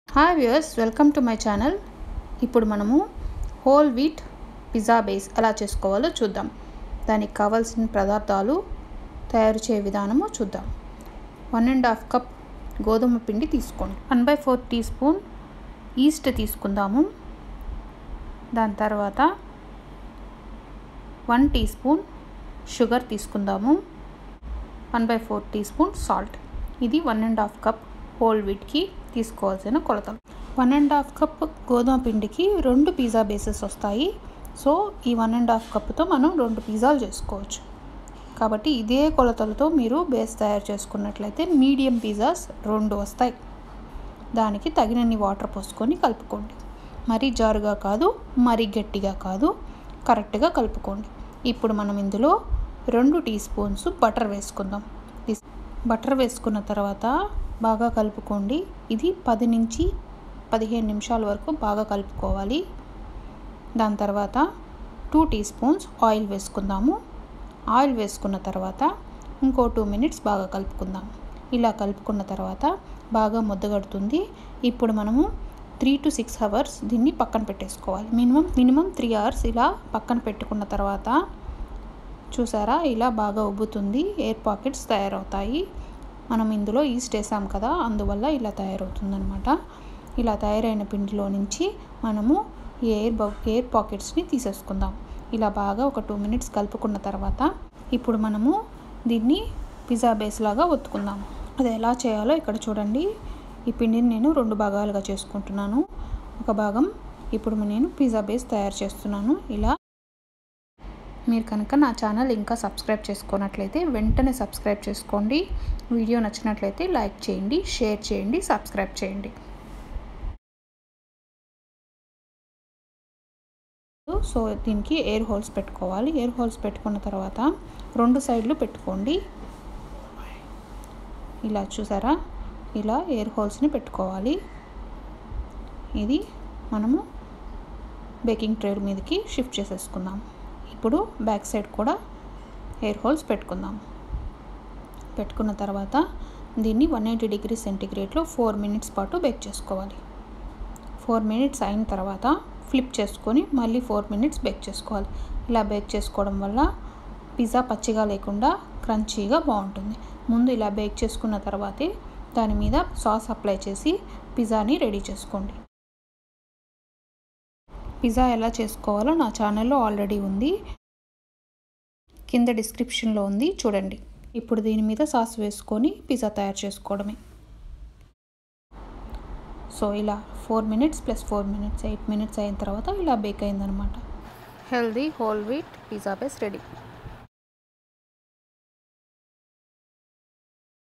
hi viewers welcome to my channel ఇప్పుడు మనము whole wheat pizza base ఎలా చేసుకోవాలో చూద్దాం దానికి కావాల్సిన పదార్థాలు తయారు చేయ విధానము చూద్దాం వన్ అండ్ హాఫ్ కప్ గోధుమ పిండి తీసుకోండి one by four teaspoon yeast తీసుకుందాము దాని తర్వాత వన్ టీ స్పూన్ షుగర్ తీసుకుందాము one by four teaspoon salt ఇది one and half cup whole వీట్కి తీసుకోవాల్సిన కొలతలు వన్ అండ్ హాఫ్ కప్ గోధుమ పిండికి రెండు పిజ్జా బేసెస్ వస్తాయి సో ఈ వన్ అండ్ హాఫ్ కప్తో మనం రెండు పిజ్జాలు చేసుకోవచ్చు కాబట్టి ఇదే కొలతలతో మీరు బేస్ తయారు చేసుకున్నట్లయితే మీడియం పిజ్జాస్ రెండు వస్తాయి దానికి తగినన్ని వాటర్ పోసుకొని కలుపుకోండి మరీ జారుగా కాదు మరీ గట్టిగా కాదు కరెక్ట్గా కలుపుకోండి ఇప్పుడు మనం ఇందులో రెండు టీ స్పూన్స్ బటర్ వేసుకుందాం బటర్ వేసుకున్న తర్వాత బాగా కలుపుకోండి ఇది పది నుంచి పదిహేను నిమిషాల వరకు బాగా కలుపుకోవాలి దాని తర్వాత టూ టీ స్పూన్స్ ఆయిల్ వేసుకుందాము ఆయిల్ వేసుకున్న తర్వాత ఇంకో టూ మినిట్స్ బాగా కలుపుకుందాం ఇలా కలుపుకున్న తర్వాత బాగా ముద్దగడుతుంది ఇప్పుడు మనము త్రీ టు సిక్స్ అవర్స్ దీన్ని పక్కన పెట్టేసుకోవాలి మినిమం మినిమం త్రీ అవర్స్ ఇలా పక్కన పెట్టుకున్న తర్వాత చూసారా ఇలా బాగా ఉబ్బుతుంది ఎయిర్ పాకెట్స్ తయారవుతాయి మనం ఇందులో ఈస్ట్ వేసాం కదా అందువల్ల ఇలా తయారవుతుందనమాట ఇలా తయారైన పిండిలో నుంచి మనము ఈ ఎయిర్ ఎయిర్ పాకెట్స్ని తీసేసుకుందాం ఇలా బాగా ఒక టూ మినిట్స్ కలుపుకున్న తర్వాత ఇప్పుడు మనము దీన్ని పిజ్జా బేస్ లాగా ఒత్తుకుందాం అది ఎలా చేయాలో ఇక్కడ చూడండి ఈ పిండిని నేను రెండు భాగాలుగా చేసుకుంటున్నాను ఒక భాగం ఇప్పుడు నేను పిజ్జా బేస్ తయారు చేస్తున్నాను ఇలా మీరు కనుక నా ఛానల్ ఇంకా సబ్స్క్రైబ్ చేసుకున్నట్లయితే వెంటనే సబ్స్క్రైబ్ చేసుకోండి వీడియో నచ్చినట్లయితే లైక్ చేయండి షేర్ చేయండి సబ్స్క్రైబ్ చేయండి సో దీనికి ఎయిర్ హోల్స్ పెట్టుకోవాలి ఎయిర్ హోల్స్ పెట్టుకున్న తర్వాత రెండు సైడ్లు పెట్టుకోండి ఇలా చూసారా ఇలా ఎయిర్ హోల్స్ని పెట్టుకోవాలి ఇది మనము బేకింగ్ ట్రే మీదకి షిఫ్ట్ చేసేసుకుందాం ఇప్పుడు బ్యాక్ సైడ్ కూడా ఎయిర్ హోల్స్ పెట్టుకుందాం పెట్టుకున్న తర్వాత దీన్ని వన్ ఎయిటీ డిగ్రీ సెంటీగ్రేడ్లో ఫోర్ మినిట్స్ పాటు బేక్ చేసుకోవాలి ఫోర్ మినిట్స్ అయిన తర్వాత ఫ్లిప్ చేసుకొని మళ్ళీ ఫోర్ మినిట్స్ బేక్ చేసుకోవాలి ఇలా బేక్ చేసుకోవడం వల్ల పిజ్జా పచ్చిగా లేకుండా క్రంచీగా బాగుంటుంది ముందు ఇలా బేక్ చేసుకున్న తర్వాతే దాని మీద సాస్ అప్లై చేసి పిజ్జాని రెడీ చేసుకోండి పిజ్జా ఎలా చేసుకోవాలో నా ఛానల్లో ఆల్రెడీ ఉంది కింద డిస్క్రిప్షన్లో ఉంది చూడండి ఇప్పుడు దీని మీద సాస్ వేసుకొని పిజ్జా తయారు చేసుకోవడమే సో ఇలా four minutes plus four minutes eight minutes అయిన తర్వాత ఇలా బేక్ అయిందనమాట healthy whole wheat pizza base ready